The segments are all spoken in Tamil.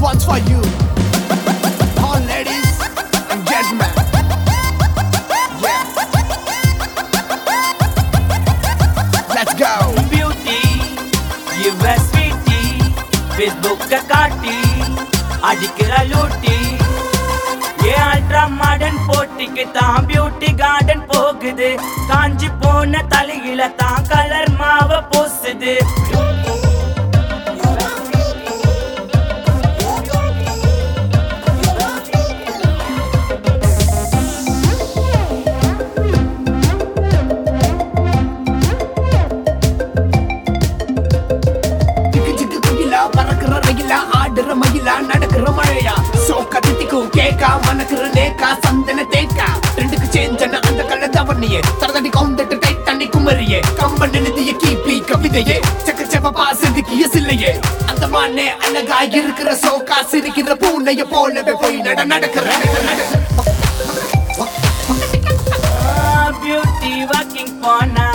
one's for you. All ladies and gentlemen. Yeah. Let's go. Beauty இவ ஸ்வீட்டி ஃபேஸ்புக்க காட்டி அடிக்கிற லூட்டி ஏ அல்ட்ரா மாடர்ன் போட்டிக்கு தான் பியூட்டி கார்டன் போகுது காஞ்சி போன தலையில தான் கலர் மாவ பூசுது ஜிக்கு ஜிக்கு குயிலா பறக்குற ரயிலா ஆடுற மயிலா நடக்கிற மழையா சோக்கா தித்திக்கும் கேக்கா மணக்குற நேக்கா சந்தன தேக்கா ரெண்டுக்கு சேஞ்சன அந்த கள்ள தவணையே தரதடி கவுண்டட்டு டைட் தண்ணி குமரியே கம்பன் எழுதிய கீபி கவிதையே சக்க செவப்பா செதுக்கிய சில்லையே அந்த மானே அழகா இருக்கிற சோக்கா சிரிக்கிற பூனைய போலவே போய் நட நடக்கிற பியூட்டி வாக்கிங் போனா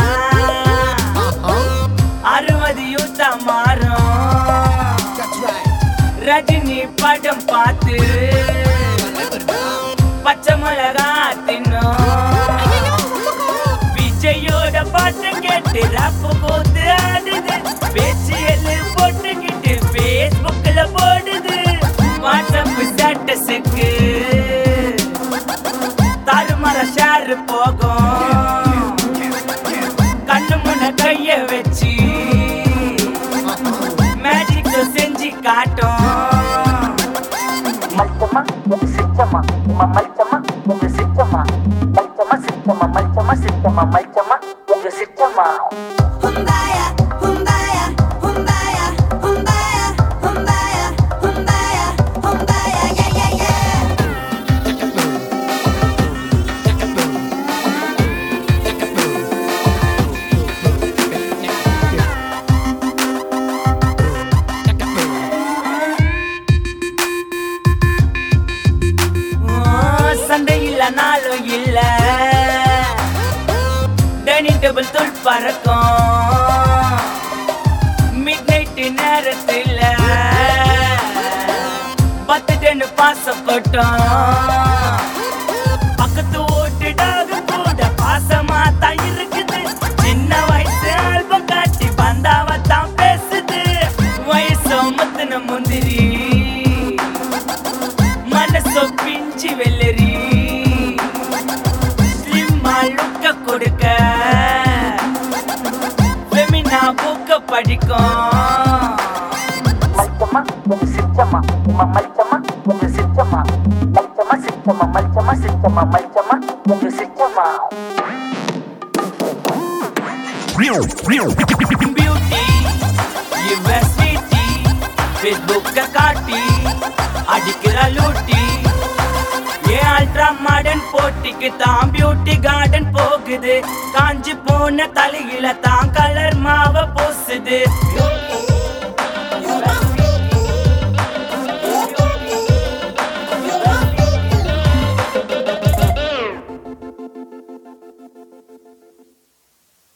அறுபது யூத்தா மாறும் That's right. ரஜினி படம் பார்த்து பச்சை மிளகா தின்னும் விஜயோட பாட்டு கேட்டு ரப்பு போத்து ஆடுது பேச்சு எல்லு போட்டுக்கிட்டு ஃபேஸ்புக்ல போடுது வாட்ஸ்அப் ஸ்டேட்டஸுக்கு தாறுமாற ஷேர் போகும் கண்ணு முன்ன கைய வச்சு மேஜிக் செஞ்சு காட்டும் மல்ச்சமா இது சிச்சமா இம்மா மல்ச்சமா இது சிச்சமா மல்ச்சமா சிச்சமா மல்ச்சமா சிச்சமா மல்ச்சமா இது சிச்சமா Humbaya, humbaya, humbaya, humbaya, humbaya, humbaya, humbaya, yeah, yeah, yeah. சண்டை இல்ல நாளும் இல்ல டைனிங் டேபிள் தூள் பறக்கும் மிட் நைட் நேரத்தில் பத்து டென்னு பாசம் கொட்டும் பக்கத்து ஓட்டுடாக கூட பாசமா தான் இருக்குது சின்ன வயசு ஆல்பம் காட்டி பந்தாவ தான் பேசுது வயசு முத்துன முந்திரி மனசோ பிஞ்சு வெள்ளரி ஸ்லிம்மா லுக்க கொடுக்க ஃபெமினா புக்க படிக்கும் மல்ச்சமா இது சிச்சமா இம்மா மல்ச்சமா இது சிச்சமா மல்ச்சமா சிச்சமா மல்ச்சமா சிச்சமா மல்ச்சமா இது சிச்சமா பியூட்டி இவ ஸ்வீட்டி ஃபேஸ்புக்க காட்டி அடிக்கிற லூட்டி ஏ அல்ட்ரா மாடர்ன் போட்டிக்கு தான் பியூட்டி கார்டன் போகுது காஞ்சி போன தலையில தான் கலர் மாவ பூசுது